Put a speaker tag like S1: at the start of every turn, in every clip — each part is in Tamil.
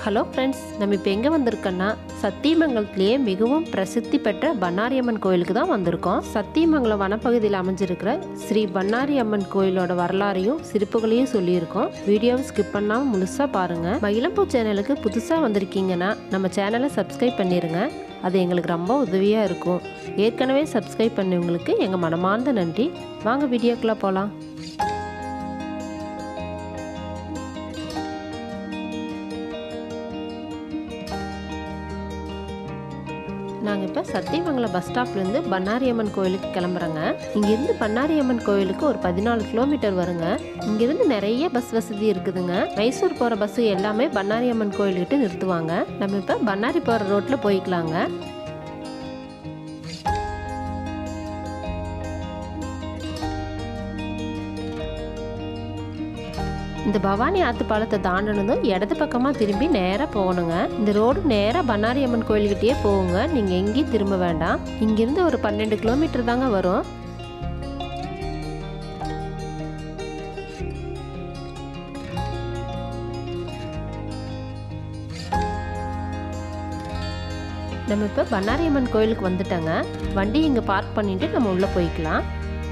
S1: ஹலோ ஃப்ரெண்ட்ஸ் நம்ம இப்போ எங்கே வந்திருக்கோன்னா சத்தியமங்கலத்திலேயே மிகவும் பிரசித்தி பெற்ற பண்ணாரியம்மன் கோயிலுக்கு தான் வந்திருக்கோம் சத்தியமங்கலம் வனப்பகுதியில் அமைஞ்சிருக்கிற ஸ்ரீ பண்ணாரி அம்மன் கோயிலோட வரலாறையும் சிறப்புகளையும் சொல்லியிருக்கோம் வீடியோவை ஸ்கிப் பண்ணாமல் முழுசாக பாருங்கள் மயிலம்பூ சேனலுக்கு புதுசாக வந்திருக்கீங்கன்னா நம்ம சேனலை சப்ஸ்கிரைப் பண்ணிடுங்க அது எங்களுக்கு ரொம்ப உதவியாக இருக்கும் ஏற்கனவே சப்ஸ்கிரைப் பண்ணவங்களுக்கு எங்கள் மனமார்ந்த நன்றி வாங்க வீடியோக்குள்ளே போகலாம் நாங்கள் இப்போ சத்தியமங்கலம் பஸ் ஸ்டாப்லேருந்து பண்ணாரியம்மன் கோயிலுக்கு கிளம்புறோங்க இங்கேருந்து பண்ணாரியம்மன் கோயிலுக்கு ஒரு பதினாலு கிலோமீட்டர் வருங்க இங்கேருந்து நிறைய பஸ் வசதி இருக்குதுங்க மைசூர் போகிற பஸ்ஸு எல்லாமே பண்ணாரியம்மன் கோயில்கிட்ட நிறுத்துவாங்க நம்ம இப்போ பண்ணாரி போகிற ரோட்டில் போய்க்கலாங்க இந்த பவானி ஆத்து பாலத்தை தாண்டினதும் இடது பக்கமாக திரும்பி நேராக போகணுங்க இந்த ரோடு நேராக பண்ணாரி அம்மன் கோயில்கிட்டயே போகுங்க நீங்கள் எங்கேயும் திரும்ப வேண்டாம் இங்கேருந்து ஒரு பன்னெண்டு கிலோமீட்டர் தாங்க வரும் நம்ம இப்போ பண்ணாரி அம்மன் கோயிலுக்கு வந்துட்டோங்க வண்டி இங்கே பார்க் பண்ணிட்டு நம்ம உள்ளே போய்க்கலாம்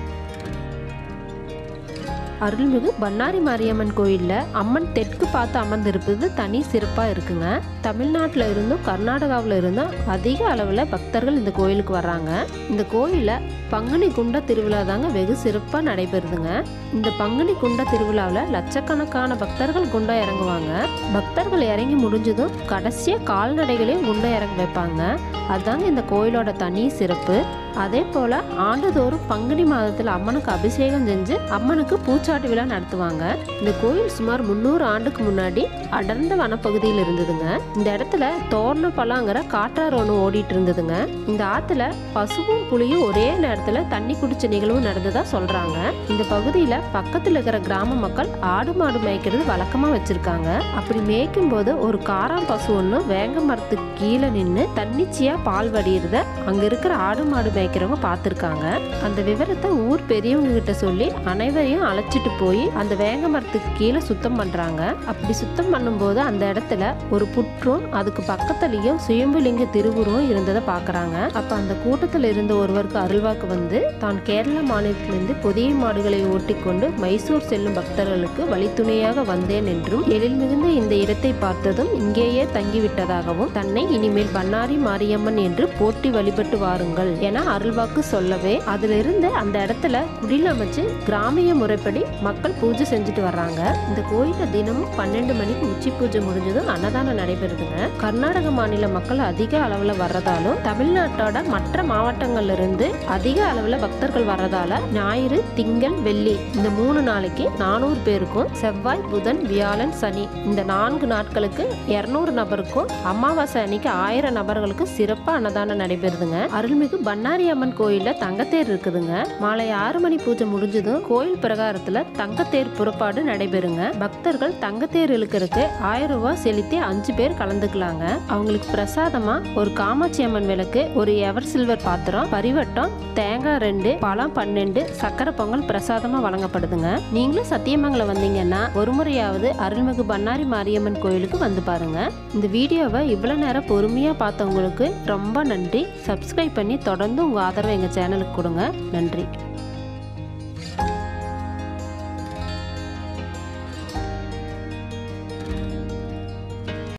S1: அருள்மிகு பண்ணாரி மாரியம்மன் கோயிலில் அம்மன் தெற்கு பார்த்து அமர்ந்திருப்பது தனி சிறப்பாக இருக்குங்க தமிழ்நாட்டில் இருந்தும் கர்நாடகாவில் இருந்தும் அதிக அளவில் பக்தர்கள் இந்த கோயிலுக்கு வர்றாங்க இந்த கோயிலில் பங்குனி குண்ட திருவிழா தாங்க வெகு சிறப்பாக நடைபெறுதுங்க இந்த பங்குனி குண்ட திருவிழாவில் லட்சக்கணக்கான பக்தர்கள் குண்டம் இறங்குவாங்க பக்தர்கள் இறங்கி முடிஞ்சதும் கடைசியாக கால்நடைகளையும் குண்டம் இறங்க வைப்பாங்க அதுதாங்க இந்த கோயிலோட தனி சிறப்பு அதே போல் ஆண்டுதோறும் பங்குனி மாதத்தில் அம்மனுக்கு அபிஷேகம் செஞ்சு அம்மனுக்கு பூச்சாட்டு விழா நடத்துவாங்க இந்த கோயில் சுமார் முந்நூறு ஆண்டுக்கு முன்னாடி அடர்ந்த வனப்பகுதியில் இருந்ததுங்க இந்த இடத்துல தோரண பழங்கிற காட்டாறு ஒன்று ஓடிட்டு இருந்ததுங்க இந்த ஆற்றுல பசுவும் புலியும் ஒரே நேரத்தில் தண்ணி குடிச்ச நிகழ்வு நடந்ததா சொல்கிறாங்க இந்த பகுதியில் பக்கத்தில் இருக்கிற கிராம மக்கள் ஆடு மாடு மேய்க்கிறது வழக்கமாக வச்சுருக்காங்க அப்படி மேய்க்கும் போது ஒரு காராம் பசு ஒன்று வேங்க மரத்துக்கு கீழே நின்று தன்னிச்சையாக பால் வடிகிறத அங்கே இருக்கிற ஆடு மாடு மேய்க்கிறவங்க பார்த்துருக்காங்க அந்த விவரத்தை ஊர் பெரியவங்க கிட்ட சொல்லி அனைவரையும் அழைச்சிட்டு போய் அந்த வேங்க மரத்துக்கு கீழே சுத்தம் பண்ணுறாங்க அப்படி சுத்தம் பண்ணும்போது அந்த இடத்துல ஒரு புற்றும் அதுக்கு பக்கத்துலேயும் சுயம்புலிங்க திருவுருவம் இருந்ததை பார்க்குறாங்க அப்போ அந்த கூட்டத்தில் இருந்த ஒருவருக்கு அருள்வாக்கு வந்து தான் கேரள மாநிலத்திலிருந்து புதிய மாடுகளை ஓட்டிக்கொண்டு மைசூர் செல்லும் பக்தர்களுக்கு வழித்துணையாக வந்தேன் என்றும் எழில் மிகுந்த இந்த இடத்தை பார்த்ததும் இங்கேயே தங்கிவிட்டதாகவும் தன்னை இனிமேல் பண்ணாரி மாரியம்மன் என்று போட்டி வழிபட்டு வாருங்கள் என அருள்வாக்கு சொல்லவே அதிலிருந்து அந்த இடத்துல குடில் அமைச்சு கிராமிய முறைப்படி மக்கள் பூஜை செஞ்சுட்டு வர்றாங்க இந்த கோயில தினமும் பன்னெண்டு மணிக்கு உச்சி பூஜை முடிஞ்சதும் அன்னதானம் நடைபெறுதுங்க கர்நாடக மாநில மக்கள் அதிக அளவுல வர்றதாலும் தமிழ்நாட்டோட மற்ற மாவட்டங்கள்ல இருந்து அதிக அளவுல பக்தர்கள் வர்றதால ஞாயிறு திங்கள் வெள்ளி இந்த மூணு நாளைக்கு நானூறு பேருக்கும் செவ்வாய் புதன் வியாழன் சனி இந்த நான்கு நாட்களுக்கு இருநூறு நபருக்கும் அமாவாசை அன்னைக்கு ஆயிரம் நபர்களுக்கு சிறப்பு அன்னதானம் நடைபெறுதுங்க அருள்மிகு பண்ணாரி அம்மன் கோயில்ல தங்கத்தேர் இருக்குதுங்க மாலை ஆறு மணி பூஜை முடிஞ்சதும் கோயில் பிரகாரத்துல தங்கத்தேர் புறப்பாடு நடைபெறுங்க பக்தர்கள் தங்கத்தேர் இழுக்கிறதுக்கு ஆயிரம் ரூபாய் செலுத்தி அஞ்சு பேர் கலந்துக்கலாங்க அவங்களுக்கு பிரசாதமா ஒரு காமாட்சி அம்மன் விளக்கு ஒரு எவர் சில்வர் பாத்திரம் பரிவட்டம் தேங்காய் ரெண்டு பழம் பன்னெண்டு சக்கரை பொங்கல் பிரசாதமா வழங்கப்படுதுங்க நீங்களும் சத்தியமங்கலம் வந்தீங்கன்னா ஒரு முறையாவது அருள்மிகு பண்ணாரி மாரியம்மன் கோயிலுக்கு வந்து பாருங்க இந்த வீடியோவை இவ்வளவு நேரம் பொறுமையா பார்த்தவங்களுக்கு ரொம்ப நன்றி சப்ஸ்கிரைப் பண்ணி தொடர்ந்து உங்க ஆதரவை எங்க சேனலுக்கு கொடுங்க நன்றி